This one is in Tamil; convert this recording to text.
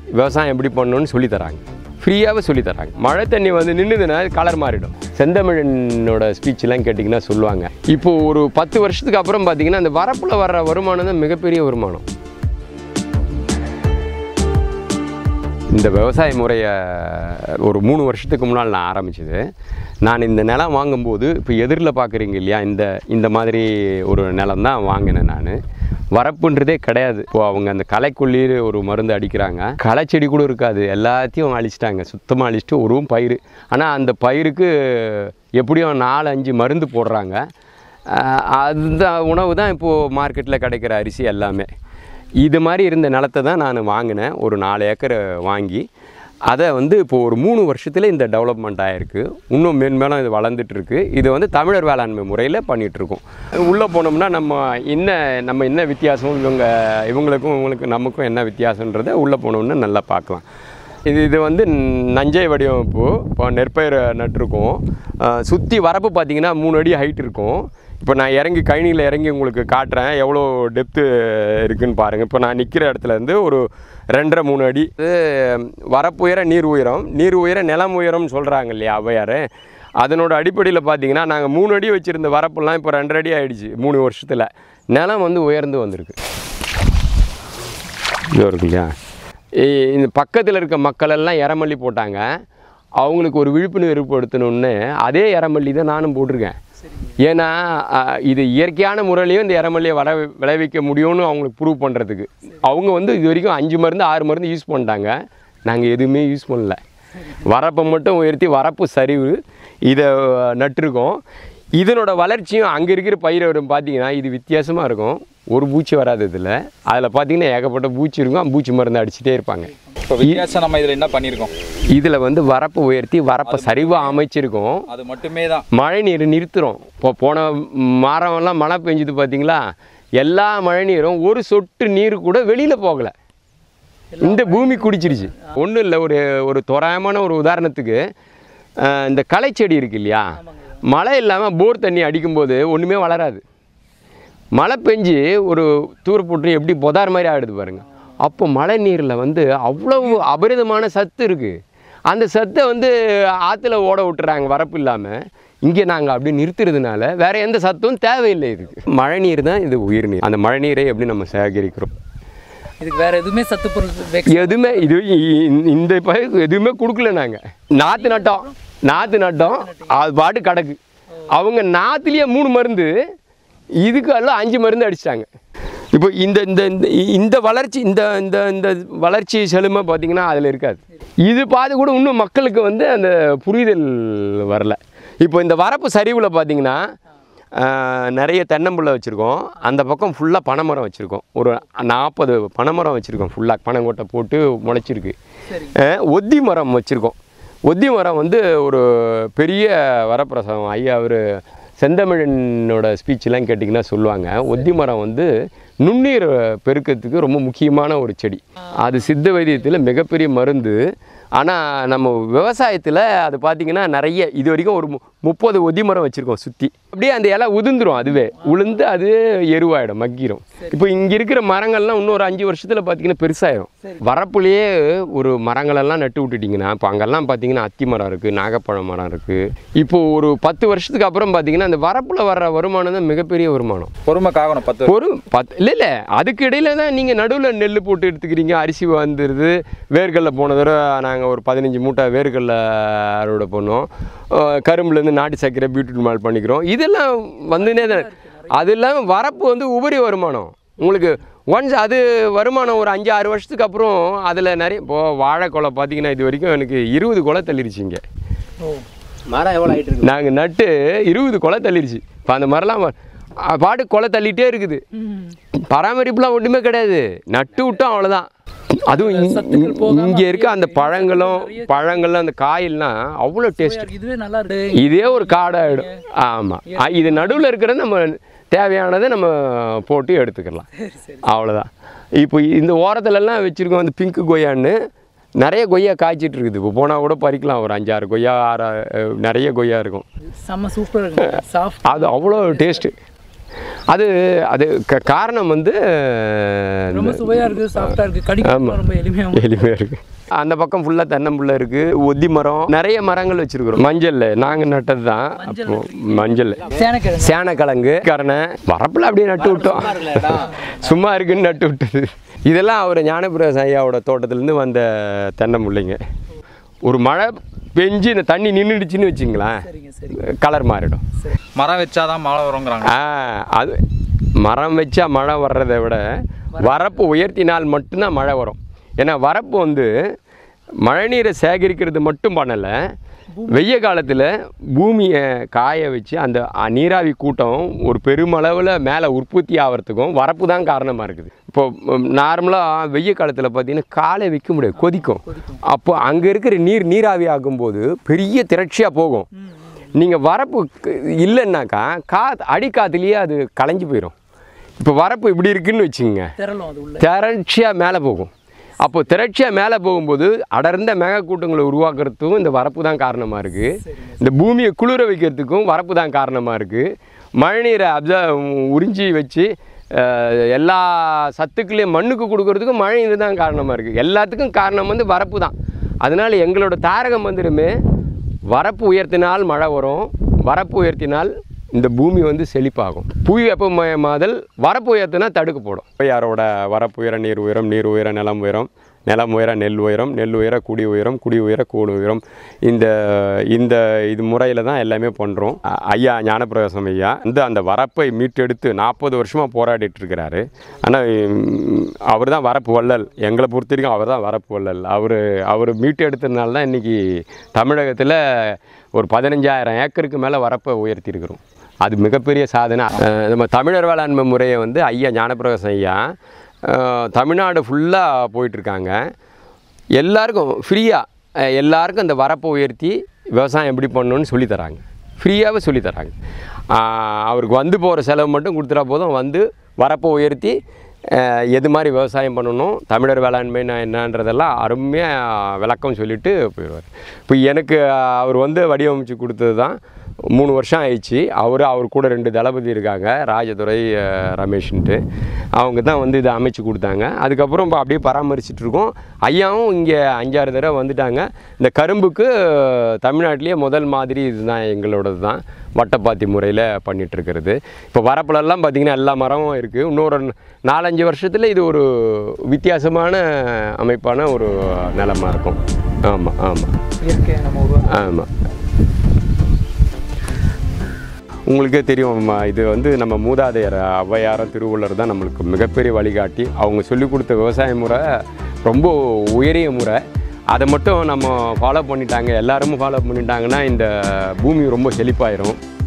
விவசாயம் எப்படி பண்ணணும்னு சொல்லித் தராங்க ஃப்ரீயாகவே சொல்லித் தராங்க மழை தண்ணி வந்து நின்றுதுன்னா கலர் மாறிடும் செந்தமிழனோட ஸ்பீச்லாம் கேட்டிங்கன்னா சொல்லுவாங்க இப்போ ஒரு பத்து வருஷத்துக்கு அப்புறம் பார்த்தீங்கன்னா அந்த வரப்பில் வர்ற வருமானம் தான் மிகப்பெரிய வருமானம் இந்த விவசாய முறையை ஒரு மூணு வருஷத்துக்கு முன்னால் நான் ஆரம்பிச்சது நான் இந்த நிலம் வாங்கும்போது இப்போ எதிரில் பார்க்குறீங்க இல்லையா இந்த இந்த மாதிரி ஒரு நிலம் தான் வாங்கினேன் நான் வரப்புன்றதே கிடையாது இப்போ அவங்க அந்த களைக்கொல்லி ஒரு மருந்து அடிக்கிறாங்க களைச்செடி கூட இருக்காது எல்லாத்தையும் அழிச்சிட்டாங்க சுத்தமாக அழிச்சிட்டு ஒரு பயிர் ஆனால் அந்த பயிருக்கு எப்படியும் நாலு அஞ்சு மருந்து போடுறாங்க ஆஹ் அந்த உணவு தான் இப்போது மார்க்கெட்டில் கிடைக்கிற அரிசி எல்லாமே இது மாதிரி இருந்த நிலத்தை தான் நான் வாங்கினேன் ஒரு நாலு ஏக்கர் வாங்கி அதை வந்து இப்போது ஒரு மூணு வருஷத்தில் இந்த டெவலப்மெண்ட் ஆகிருக்கு இன்னும் மேன்மேலும் இது வளர்ந்துட்டு இருக்கு இது வந்து தமிழர் வேளாண்மை முறையில் பண்ணிகிட்ருக்கோம் உள்ளே போனோம்னா நம்ம என்ன நம்ம என்ன வித்தியாசம் இவங்க இவங்களுக்கும் இவங்களுக்கும் நமக்கும் என்ன வித்தியாசன்றதை உள்ளே போனோம்னா நல்லா பார்க்கலாம் இது இது வந்து நஞ்சை வடிவமைப்பு இப்போ நெற்பயிரை நட்டிருக்கோம் சுற்றி வரப்பு பார்த்தீங்கன்னா மூணு அடி ஹைட் இருக்கும் இப்போ நான் இறங்கி கழனியில் இறங்கி உங்களுக்கு காட்டுறேன் எவ்வளோ டெப்த்து இருக்குன்னு பாருங்கள் இப்போ நான் நிற்கிற இடத்துல இருந்து ஒரு ரெண்டரை மூணு அடி இது வரப்பு உயர நீர் உயரம் நீர் உயர நிலம் உயரம்னு சொல்கிறாங்க இல்லையா ஔவையார் அதனோட அடிப்படையில் பார்த்தீங்கன்னா நாங்கள் மூணு அடி வச்சுருந்த வரப்புலாம் இப்போ ரெண்டரை அடி ஆயிடுச்சு மூணு வருஷத்தில் நிலம் வந்து உயர்ந்து வந்திருக்கு இது இருக்கு இல்லையா இ- இந்த பக்கத்தில் இருக்க மக்கள் எல்லாம் இறமல்லி போட்டாங்க அவங்களுக்கு ஒரு விழிப்புணர்வு ஏற்படுத்தணும்னு அதே இறமல்லி தான் நானும் போட்டிருக்கேன் ஏன்னா அஹ், இது இயற்கையான முறையிலையும் இந்த இறமல்லியை வள விளைவிக்க முடியும்னு அவங்களுக்கு ப்ரூவ் பண்ணுறதுக்கு அவங்க வந்து இது வரைக்கும் அஞ்சு மருந்து ஆறு மருந்து யூஸ் பண்ணிட்டாங்க நாங்கள் எதுவுமே யூஸ் பண்ணல வரப்பை மட்டும் உயர்த்தி வரப்பு சரிவு இதை நட்டிருக்கோம் இதனோட வளர்ச்சியும் அங்கே இருக்கிற பயிர் வரும் பார்த்தீங்கன்னா இது வித்தியாசமாக இருக்கும் ஒரு பூச்சி வராது இதில் அதில் பார்த்தீங்கன்னா ஏகப்பட்ட பூச்சி இருக்கும் பூச்சி மருந்து அடிச்சுட்டே இருப்பாங்க இப்போ வித்தியாசம் நம்ம இதில் என்ன பண்ணியிருக்கோம் இதில் வந்து வரப்பை உயர்த்தி வரப்பை சரிவாக அமைச்சிருக்கோம் அது மட்டுமே தான் மழை நீர் நிறுத்துகிறோம் இப்போ போன மரம்லாம் மழை பெஞ்சுது பார்த்தீங்களா எல்லா மழை நீரும் ஒரு சொட்டு நீர் கூட வெளியில் போகலை இந்த பூமி குடிச்சிருச்சு ஒன்றும் இல்லை ஒரு ஒரு தோராயமான ஒரு உதாரணத்துக்கு அஹ், இந்த களைச்செடி இருக்கு இல்லையா மழை இல்லாமல் போர் தண்ணி அடிக்கும்போது ஒன்றுமே வளராது மழை பெஞ்சு ஒரு தூர போட்டு எப்படி புதார் மாதிரி ஆகிடுது பாருங்க அப்போ மழை நீரில் வந்து அவ்வளவு அபரிதமான சத்து இருக்குது அந்த சத்தை வந்து ஆற்றுல ஓட விட்டுறாங்க வரப்பு இல்லாமல் இங்கே நாங்கள் அப்படி நிறுத்துறதுனால வேற எந்த சத்தும் தேவையில்லை இதுக்கு மழை நீர் தான் இது உயிர் நீர் அந்த மழை நீரை எப்படி நம்ம சேகரிக்கிறோம் இதுக்கு வேற எதுவுமே சத்து பொருள் வைக்க- எதுவுமே இது இ- இ- இந்த பயிருக்கு எதுவுமே கொடுக்கல நாங்கள் நாற்று நட்டோம் நாற்று நட்டோம் அது பாட்டு கிடக்கு அவங்க நாற்றுலேயே மூணு மருந்து இதுக்கு எல்லாம் அஞ்சு மருந்து அடிச்சிட்டாங்க இப்போ இந்த இந்த இந்த இந்த வளர்ச்சி இந்த இந்த இந்த வளர்ச்சி செழுமை பார்த்தீங்கன்னா அதில் இருக்காது இது பார்த்து கூட இன்னும் மக்களுக்கு வந்து அந்த புரிதல் வரல இப்போ இந்த வரப்பு சரிவில் பார்த்தீங்கன்னா ஆஹ், நிறைய தென்னம்புள்ள வச்சுருக்கோம் அந்த பக்கம் ஃபுல்லாக பனைமரம் வச்சுருக்கோம் ஒரு நாற்பது பனைமரம் வச்சுருக்கோம் ஃபுல்லாக பனங்கொட்டை போட்டு முளைச்சிருக்கு ஆஹ், ஒத்தி மரம் வச்சுருக்கோம் ஒத்தி மரம் வந்து ஒரு பெரிய வரப்பிரசாதம் ஐயா அவர் செந்தமிழனோட ஸ்பீச்லாம் கேட்டிங்கன்னா சொல்லுவாங்க ஒத்தி மரம் வந்து நுண்ணீர் பெருக்கத்துக்கு ரொம்ப முக்கியமான ஒரு செடி அது சித்த வைத்தியத்தில் மிகப்பெரிய மருந்து ஆனால் நம்ம விவசாயத்தில் அது பார்த்திங்கன்னா நிறைய இது வரைக்கும் ஒரு மு- முப்பது ஒதி மரம் வச்சுருக்கோம் சுற்றி அப்படியே அந்த இலை உதிர்ந்துரும் அதுவே உளுந்து அது எருவாயிடும் மக்கிரும் இப்போ இங்கே இருக்கிற மரங்கள்லாம் இன்னும் ஒரு அஞ்சு வருஷத்தில் பார்த்தீங்கன்னா பெருசாயிரும் வரப்புலேயே ஒரு மரங்களெல்லாம் நட்டு விட்டுட்டிங்கன்னா இப்போ அங்கெல்லாம் பார்த்தீங்கன்னா அத்தி மரம் இருக்குது நாகப்பழ மரம் இருக்குது இப்போ ஒரு பத்து வருஷத்துக்கு அப்புறம் பார்த்தீங்கன்னா அந்த வரப்பில் வர்ற வருமானம் தான் மிகப்பெரிய வருமானம் பொறுமை காகணும் பத்து ஒரு பத்து இல்லை இல்லை அதுக்கு இடையில தான் நீங்கள் நடுவில் நெல் போட்டு எடுத்துக்கிறீங்க அரிசி வந்துடுது வேர்க்கடலை போன தடவை நாங்கள் ஒரு பதினஞ்சு மூட்டை வேர்க்கடலை அறுவடை பண்ணோம் அஹ் கரும்புலேருந்து நாட்டு சர்க்கரை பீட்ரூட் மால் பண்ணிக்கிறோம் இதெல்லாம் வந்துனே தான் அது இல்லாமல் வரப்பு வந்து உபரி வருமானம் உங்களுக்கு ஒன்ஸ் அது வருமானம் ஒரு அஞ்சு ஆறு வருஷத்துக்கு அப்புறம் அதில் நிறைய இப்போ வாழைக்கொலை பார்த்தீங்கன்னா இது வரைக்கும் எனக்கு இருபது கொலை தள்ளிருச்சுங்க ஓ மரம் எவ்வளோ ஹைட் இருக்கு நாங்கள் நட்டு இருபது கொலை தள்ளிருச்சு இப்போ அந்த மரம்லாம் வ- அ, பாட்டு கொலை தள்ளிட்டே இருக்குது ம். பராமரிப்புலாம் ஒன்றுமே கிடையாது நட்டு விட்டோம் அவ்வளோதான் அதுவும் இங்க- சத்துக்கள் போகாம இங்கே இருக்க அந்த அப்படியே பழங்களும் நிறைய பழங்கள் அந்த காயெல்லாம் அவ்வளோ டேஸ்ட் இதுவே நல்லா இருக்கு இதே ஒரு காடாயிடும் ஆமாம் இது நடுவில் இருக்கிறத நம்ம தேவையானதை நம்ம போட்டு எடுத்துக்கலாம் சரி சரி அவ்வளோதான் இப்போ இந்த ஓரத்துலலாம் வச்சுருக்கோம் அந்த பிங்க் கொய்யான்னு நிறைய கொய்யா காய்ச்சிட்டு இருக்குது இப்போ போனால் கூட பறிக்கலாம் ஒரு அஞ்சாறு கொய்யா ஆறு அஹ், நிறைய கொய்யா இருக்கும் செம்ம சூப்பராக இருக்கு சாஃப்ட் அது அவ்வளோ டேஸ்ட்டு அது அது க- காரணம் வந்து ரொம்ப சுவையா இருக்கு சாஃப்டா இருக்கு கடிக்க ரொம்ப எளிமையாக எளிமையாக இருக்குது அந்த பக்கம் ஃபுல்லாக தென்னம்புள்ள இருக்குது ஒத்தி மரம் நிறைய மரங்கள் வச்சுருக்குறோம் மஞ்சள் நாங்கள் நட்டது தான் அப்போ மஞ்சள் சேனக்கிழங்கு சேனக்கிழங்கு கரணை வரப்பில் அப்படியே நட்டு விட்டோம் சும்மா இருக்குன்னு நட்டு விட்டது இதெல்லாம் அவர் ஞானபிரகாஷ் ஐயாவோட தோட்டத்துலேருந்து வந்த தென்னம்பிள்ளைங்க ஒரு மழை பெஞ்சு இந்த தண்ணி நின்றுடுச்சுன்னு வச்சுங்களேன் சரிங்க சரி கலர் மாறிடும் மரம் வச்சாதான் மழை வருங்கிறாங்க ஆ அது மரம் வச்சா மழை வர்றதை விட வரப்பு உயர்த்தினால் மட்டும்தான் மழை வரும் ஏன்னா வரப்பு வந்து மழைநீரை சேகரிக்கிறது மட்டும் பண்ணலை வெய்ய காலத்தில் பூமியை காய வச்சு அந்த அ- நீராவி கூட்டம் ஒரு பெருமளவில் மேலே உற்பத்தி ஆகிறதுக்கும் வரப்பு தான் காரணமாக இருக்குது இப்போ நார்மலாக வெய்ய காலத்தில் பார்த்தீங்கன்னா காலை வைக்க முடியாது கொதிக்கும் அப்போ அங்கே இருக்கிற நீர் நீராவி ஆகும்போது பெரிய திரட்சியாக போகும் நீங்கள் வரப்பு க- இல்லைன்னாக்கா கா அடிக்காத்துலேயே அது களைஞ்சு போயிடும் இப்போ வரப்பு இப்படி இருக்குன்னு வச்சுக்கோங்க திரளும் அது உள்ள திரட்சியாக மேலே போகும் அப்போ திரட்சியாக மேலே போகும்போது அடர்ந்த மேகக்கூட்டங்களை உருவாக்குறதுக்கும் இந்த வரப்பு தான் காரணமாக இருக்குது இந்த பூமியை குளிர வைக்கிறதுக்கும் வரப்பு தான் காரணமாக இருக்குது மழைநீரை அப்ச உறிஞ்சி வச்சு அஹ், எல்லா சத்துக்களையும் மண்ணுக்கு கொடுக்கறதுக்கும் மழைநீர் தான் காரணமாக இருக்குது எல்லாத்துக்கும் காரணம் வந்து வரப்பு தான் அதனால் எங்களோட தாரக மந்திரமே வரப்பு உயர்த்தினால் மழை வரும் வரப்பு உயர்த்தினால் இந்த பூமி வந்து செழிப்பாகும் புவி வெப்பமயமாதல் வரப்பு உயர்த்தினா தடுக்கு போடும் யாரோட வரப்பு உயர நீர் உயரம் நீர் உயர நிலம் உயரம் நிலம் உயர நெல் உயரம் நெல் உயர குடி உயரம் குடி உயர கூடு உயரம் இந்த இந்த இது முறையில் தான் எல்லாமே பண்ணுறோம் ஐயா ஞானப்பிரகாசம் ஐயா வந்து அந்த வரப்பை மீட்டெடுத்து நாற்பது வருஷமாக போராடிட்டு இருக்கிறாரு ஆனால் அவர் தான் வரப்பு வள்ளல் எங்களை பொறுத்த வரைக்கும் அவர் தான் வரப்பு வள்ளல் அவர் அவர் மீட்டெடுத்ததுனால தான் இன்றைக்கி தமிழகத்தில் ஒரு பதினஞ்சாயிரம் ஏக்கருக்கு மேலே வரப்பை உயர்த்தியிருக்கிறோம் அது மிகப்பெரிய சாதனை அஹ் நம்ம தமிழர் வேளாண்மை முறையை வந்து ஐயா ஞானப்பிரகாசம் ஐயா அஹ் தமிழ்நாடு ஃபுல்லாக போயிட்டுருக்காங்க எல்லாருக்கும் ஃப்ரீயாக எல்லாருக்கும் இந்த வரப்பை உயர்த்தி விவசாயம் எப்படி பண்ணணும்னு சொல்லித் தராங்க ஃப்ரீயாகவே சொல்லித் தராங்க ஆஹ் அவருக்கு வந்து போகிற செலவு மட்டும் கொடுத்துட்டா போதும் வந்து வரப்பை உயர்த்தி அஹ் எது மாதிரி விவசாயம் பண்ணணும் தமிழர் வேளாண்மைனா என்னன்றதெல்லாம் அருமையாக விளக்கம் சொல்லிட்டு போயிடுவார் இப்போ எனக்கு அவர் வந்து வடிவமைச்சு கொடுத்தது தான் மூணு வருஷம் ஆயிடுச்சு அவர் அவர் கூட ரெண்டு தளபதி இருக்காங்க ராஜதுரை அஹ், ரமேஷ்ன்ட்டு அவங்க தான் வந்து இதை அமைச்சு கொடுத்தாங்க அதுக்கப்புறம் இப்போ அப்படியே பராமரிச்சுட்டு இருக்கோம் ஐயாவும் இங்கே அஞ்சாறு தடவை வந்துட்டாங்க இந்த கரும்புக்கு தமிழ்நாட்டிலேயே முதல் மாதிரி இதுதான் எங்களோடது தான் வட்டப்பாத்தி முறையில் பண்ணிட்டு இருக்கிறது இப்போ வரப்புலெல்லாம் பார்த்திங்கன்னா எல்லா மரமும் இருக்குது இன்னொரு நாலஞ்சு வருஷத்தில் இது ஒரு வித்தியாசமான அமைப்பான ஒரு நிலமா இருக்கும் ஆமாம் ஆமாம் இயற்கையை நம்ம உருவாக்க ஆமாம் உங்களுக்கே தெரியும் ம- இது வந்து நம்ம மூதாதையர் ஔவையாரும் திருவள்ளுவர் தான் நம்மளுக்கு மிகப்பெரிய வழிகாட்டி அவங்க சொல்லிக் கொடுத்த விவசாய முறை ரொம்ப உயரிய முறை அதை மட்டும் நம்ம ஃபாலோ பண்ணிட்டாங்க எல்லாரும் ஃபாலோ பண்ணிட்டாங்கன்னா இந்த பூமி ரொம்ப செழிப்பாயிரும்